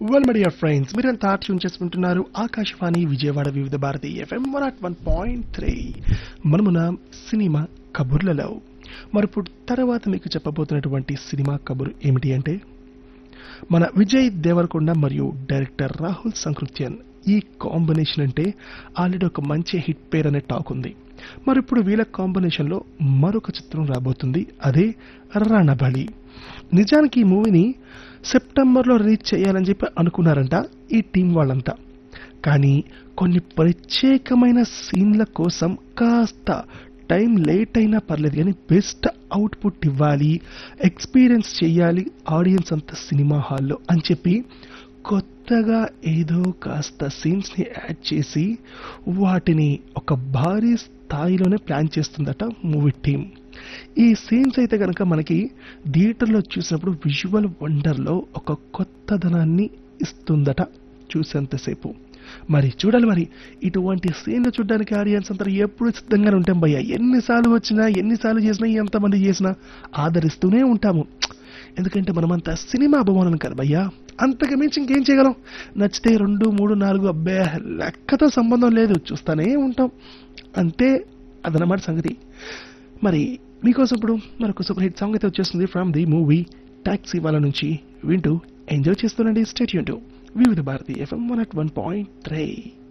well my dear friends మీరంతా tune చేసుకుంటున్నారు Akashvani Vijayawada Vividha Bharati FM one at one point three మనమున cinema కబుర్లలో మరి ఇప్పుడు తర్వాత మీకు చెప్పబోతున్నటువంటి సినిమా కబురు ఏమిటి అంటే మన విజయ్ దేవరకొండ మరియు డైరెక్టర్ రాహుల్ సంకృత్యన్ ఈ కాంబినేషన్ అంటే ఆల్రెడీ ఒక మంచి హిట్ పేర్ అనే టాక్ ఉంది మరి ఇప్పుడు వీళ్ళ కాంబినేషన్ లో మరొక చిత్రం రాబోతుంది అదే రణబలి నిజానికి ఈ మూవీని సెప్టెంబర్లో రిలీజ్ చేయాలని చెప్పి అనుకున్నారంట ఈ టీం వాళ్ళంతా కానీ కొన్ని ప్రత్యేకమైన సీన్ల కోసం కాస్త టైం లేట్ అయినా పర్లేదు కానీ బెస్ట్ అవుట్పుట్ ఇవ్వాలి ఎక్స్పీరియన్స్ చేయాలి ఆడియన్స్ అంతా సినిమా హాల్లో అని చెప్పి కొత్తగా ఏదో కాస్త సీన్స్ని యాడ్ చేసి వాటిని ఒక భారీ స్థాయిలోనే ప్లాన్ చేస్తుందట మూవీ టీం ఈ సీన్స్ అయితే కనుక మనకి థియేటర్లో చూసినప్పుడు విజువల్ వండర్లో ఒక కొత్తదనాన్ని ఇస్తుందట చూసేంతసేపు మరి చూడాలి మరి ఇటువంటి సీన్లు చూడడానికి ఆడియన్స్ అంతా ఎప్పుడు సిద్ధంగానే ఉంటాం భయ్య ఎన్నిసార్లు వచ్చినా ఎన్నిసార్లు చేసినా ఎంతమంది చేసినా ఆదరిస్తూనే ఉంటాము ఎందుకంటే మనమంతా సినిమా అభిమానులు కదా భయ్యా అంతకు మించి ఇంకేం చేయగలం నచ్చితే రెండు మూడు నాలుగు అబ్బే లెక్కతో సంబంధం లేదు చూస్తానే ఉంటాం అంతే అదనమాట సంగతి మరి మీకోసం ఇప్పుడు మరొక సూపర్ హిట్ సాంగ్ అయితే వచ్చేస్తుంది ఫ్రమ్ ది మూవీ టాక్సీ వాళ్ళ నుంచి వింటూ ఎంజాయ్ చేస్తుండండి స్టేట్ యూన్ Vividha Bharati FM one at one point three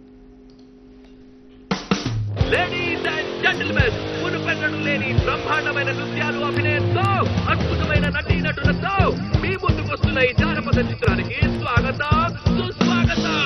ladies and gentlemen మునుపెన్నడు లేని బ్రహ్మాండమైన నృత్యాలు అభినయంతో అద్భుతమైన నటీ నటులతో మీ ముందుకు వస్తున్న ఈ జానపద చిత్రానికి స్వాగతం సుస్వాగతం